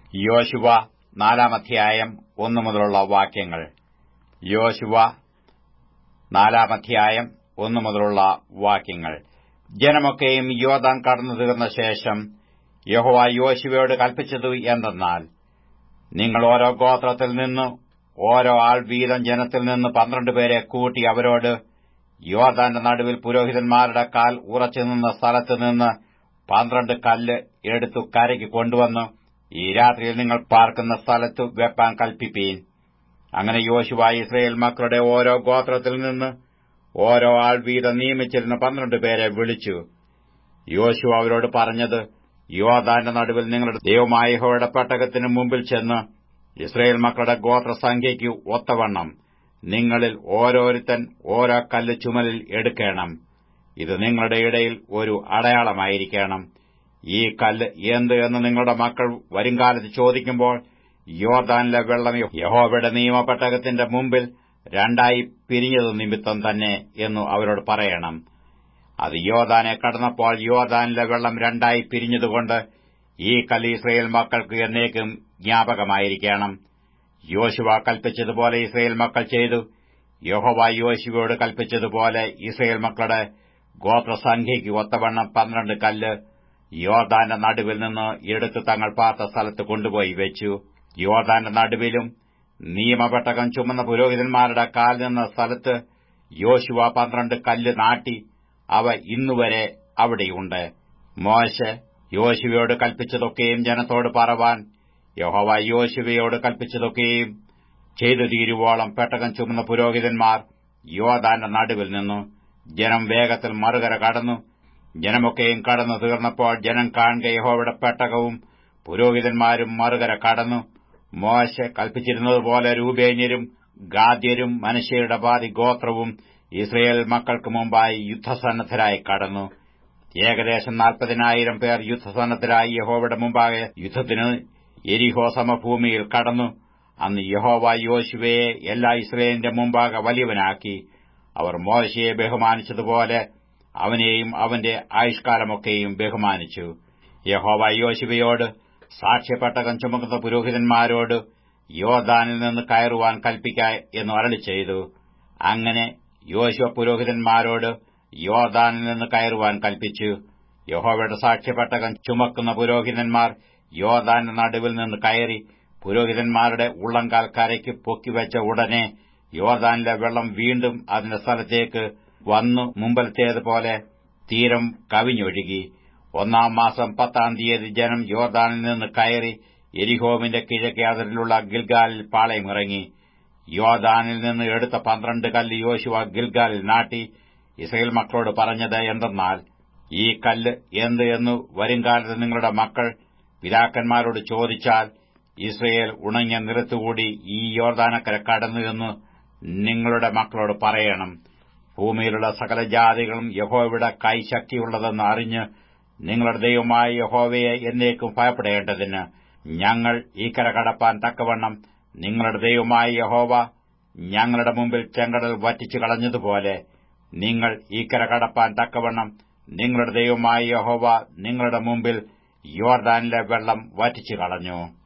യോശുവ നാലാം അധ്യായം ഒന്നു മുതലുള്ള വാക്യങ്ങൾ യോശുവ നാലാം അധ്യായം ഒന്നു മുതലുള്ള വാക്യങ്ങൾ ജനമൊക്കെയും യോദാൻ കടന്നു തീർന്ന ശേഷം യഹോവ യോശുവയോട് കൽപ്പിച്ചത് എന്തെന്നാൽ നിങ്ങൾ ഓരോ ഗോത്രത്തിൽ നിന്ന് ഓരോ ആൾ വീതം ജനത്തിൽ നിന്ന് പന്ത്രണ്ട് പേരെ കൂട്ടി അവരോട് യോദാന്റെ നടുവിൽ പുരോഹിതന്മാരുടെ കാൽ ഉറച്ചുനിന്ന സ്ഥലത്ത് നിന്ന് പന്ത്രണ്ട് കല്ല് എടുത്തു കരയ്ക്ക് കൊണ്ടുവന്നു ഈ രാത്രിയിൽ നിങ്ങൾ പാർക്കുന്ന സ്ഥലത്ത് വെപ്പാൻ കൽപ്പിപ്പീൻ അങ്ങനെ യോശുവ ഇസ്രയേൽ മക്കളുടെ ഓരോ ഗോത്രത്തിൽ നിന്ന് ഓരോ ആൾ വീതം നിയമിച്ചിരുന്ന പന്ത്രണ്ട് പേരെ വിളിച്ചു യോശു അവരോട് പറഞ്ഞത് യോദാന്റെ നടുവിൽ നിങ്ങളുടെ ദൈവമായ യഹോവയുടെ പെട്ടകത്തിന് മുമ്പിൽ ചെന്ന് ഇസ്രയേൽ മക്കളുടെ ഗോത്രസംഖ്യയ്ക്ക് ഒത്തവണ്ണം നിങ്ങളിൽ ഓരോരുത്തൻ ഓരോ കല്ല് ചുമലിൽ എടുക്കണം ഇത് നിങ്ങളുടെ ഇടയിൽ ഒരു അടയാളമായിരിക്കണം ഈ കല്ല് എന്ത് എന്ന് നിങ്ങളുടെ മക്കൾ വരുംകാലത്ത് ചോദിക്കുമ്പോൾ യോദാനിലെ വെള്ളം യഹോവയുടെ നിയമപ്പെട്ടകത്തിന്റെ മുമ്പിൽ രണ്ടായി പിരിഞ്ഞതു നിമിത്തം തന്നെ എന്നു അവരോട് പറയണം അത് യോദാനെ കടന്നപ്പോൾ യോദാനിലെ വെള്ളം രണ്ടായി പിരിഞ്ഞതുകൊണ്ട് ഈ കല്ല് ഇസ്രയേൽ മക്കൾക്ക് എന്നേക്കും ജ്ഞാപകമായിരിക്കണം യോശുവ കൽപ്പിച്ചതുപോലെ ഇസ്രയേൽ മക്കൾ ചെയ്തു യഹോവ യോശുവയോട് കൽപ്പിച്ചതുപോലെ ഇസ്രയേൽ മക്കളുടെ ഗോത്രസംഖ്യയ്ക്ക് ഒത്തവണ്ണം പന്ത്രണ്ട് കല്ല് യോർദാന്റെ നടുവിൽ നിന്ന് എടുത്ത് തങ്ങൾ പാർത്ത സ്ഥലത്ത് കൊണ്ടുപോയി വെച്ചു യോർദാന്റെ നടുവിലും നിയമപെട്ടകം ചുമന്ന പുരോഹിതന്മാരുടെ കാൽ നിന്ന സ്ഥലത്ത് യോശുവ പന്ത്രണ്ട് കല്ല് നാട്ടി അവ ഇന്നുവരെ അവിടെയുണ്ട് മോശ യോശുവയോട് കൽപ്പിച്ചതൊക്കെയും ജനത്തോട് പറവാൻ യഹോവ യോശുവയോട് കൽപ്പിച്ചതൊക്കെയും ചെയ്തു തീരുവോളം പെട്ടകം ചുമന്ന പുരോഹിതന്മാർ യോദാന്റെ നടുവിൽ നിന്നു ജനം വേഗത്തിൽ മറുകര കടന്നു ജനമൊക്കെയും കടന്നു തീർന്നപ്പോൾ ജനം കാണുക യഹോവയുടെ പെട്ടകവും പുരോഹിതന്മാരും മറുകര കടന്നു മോശ കൽപ്പിച്ചിരുന്നതുപോലെ രൂപേന്യരും ഗാദ്യരും മനുഷ്യരുടെ പാതി ഗോത്രവും ഇസ്രയേൽ മക്കൾക്ക് മുമ്പായി യുദ്ധസന്നദ്ധരായി കടന്നു ഏകദേശം നാൽപ്പതിനായിരം പേർ യുദ്ധസന്നദ്ധരായി യഹോവയുടെ മുമ്പാകെ യുദ്ധത്തിന് എരിഹോ സമഭൂമിയിൽ കടന്നു അന്ന് യഹോവ യോശുവയെ എല്ലാ ഇസ്രയേലിന്റെ മുമ്പാകെ വലിയവനാക്കി അവർ മോശയെ ബഹുമാനിച്ചതുപോലെ അവനെയും അവന്റെ ആയുഷ്കാലമൊക്കെയും ബഹുമാനിച്ചു യഹോവ യോശുവയോട് സാക്ഷ്യപ്പെട്ടകം ചുമക്കുന്ന പുരോഹിതന്മാരോട് യോദാനിൽ നിന്ന് കയറുവാൻ കൽപ്പിക്ക എന്ന് അരളി ചെയ്തു അങ്ങനെ യോശുവ പുരോഹിതന്മാരോട് യോദാനിൽ നിന്ന് കയറുവാൻ കൽപ്പിച്ചു യഹോവയുടെ സാക്ഷ്യപ്പെട്ടകം ചുമക്കുന്ന പുരോഹിതന്മാർ യോദാന്റെ നടുവിൽ നിന്ന് കയറി പുരോഹിതന്മാരുടെ ഉള്ളങ്കാൽ കരയ്ക്ക് പൊക്കിവെച്ച ഉടനെ യോർദാനിലെ വെള്ളം വീണ്ടും അതിന്റെ സ്ഥലത്തേക്ക് വന്നു മുമ്പലത്തേതുപോലെ തീരം കവിഞ്ഞൊഴുകി ഒന്നാം മാസം പത്താം തീയതി ജനം യോർദാനിൽ നിന്ന് കയറി എരിഹോമിന്റെ കിഴക്കേ അതിരിലുള്ള ഗിൽഗാലിൽ പാളയമിറങ്ങി യോർദാനിൽ നിന്ന് എടുത്ത പന്ത്രണ്ട് കല്ല് യോശുവ ഗിൽഗാലിൽ നാട്ടി ഇസ്രയേൽ മക്കളോട് പറഞ്ഞത് എന്തെന്നാൽ ഈ കല്ല് എന്ത് എന്നു വരുംകാലത്ത് നിങ്ങളുടെ മക്കൾ പിതാക്കന്മാരോട് ചോദിച്ചാൽ ഇസ്രയേൽ ഉണങ്ങിയ നിരത്തുകൂടി ഈ യോർദാനക്കര കടന്നു എന്ന് നിങ്ങളുടെ മക്കളോട് പറയണം ഭൂമിയിലുള്ള സകല ജാതികളും യഹോവയുടെ കൈ ശക്തിയുള്ളതെന്ന് അറിഞ്ഞ് നിങ്ങളുടെ ദൈവമായ യഹോവയെ എന്നേക്കും ഭയപ്പെടേണ്ടതിന് ഞങ്ങൾ ഈ കര കടപ്പാൻ തക്കവണ്ണം നിങ്ങളുടെ ദൈവമായ യഹോവ ഞങ്ങളുടെ മുമ്പിൽ ചെങ്കടൽ വറ്റിച്ചു കളഞ്ഞതുപോലെ നിങ്ങൾ ഈ കര കടപ്പാൻ തക്കവണ്ണം നിങ്ങളുടെ ദൈവമായ യഹോവ നിങ്ങളുടെ മുമ്പിൽ യോർദാനിലെ വെള്ളം വറ്റിച്ചു കളഞ്ഞു